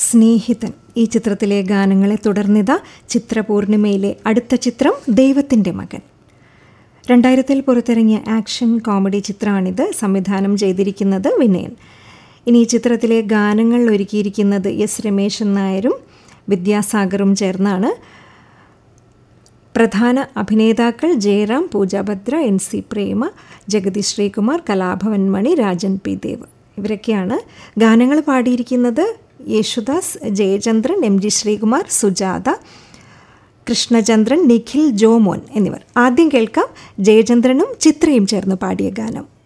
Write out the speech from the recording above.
സ്നേഹിതൻ ഈ ചിത്രത്തിലെ ഗാനങ്ങളെ തുടർന്നിത ചിത്രപൂർണിമയിലെ അടുത്ത ചിത്രം ദൈവത്തിൻ്റെ മകൻ രണ്ടായിരത്തിൽ പുറത്തിറങ്ങിയ ആക്ഷൻ കോമഡി ചിത്രമാണിത് സംവിധാനം ചെയ്തിരിക്കുന്നത് വിനയൻ ഇനി ഈ ചിത്രത്തിലെ ഗാനങ്ങൾ ഒരുക്കിയിരിക്കുന്നത് എസ് രമേശൻ നായരും വിദ്യാസാഗറും ചേർന്നാണ് പ്രധാന അഭിനേതാക്കൾ Jayaram Poojabhadra N C Prema Jagathy Sreekumar Kalabhavan Mani Rajan P Dev ഇവരൊക്കെയാണ് ഗാനങ്ങൾ പാടിയിരിക്കുന്നത് യേശുദാസ് ജയചന്ദ്രൻ എം ജി ശ്രീകുമാർ സുജാത കൃഷ്ണചന്ദ്രൻ നിഖിൽ ജോമോൻ എന്നിവർ ആദ്യം കേൾക്കാം ജയചന്ദ്രനും ചിത്രയും ചേർന്ന് പാടിയ ഗാനം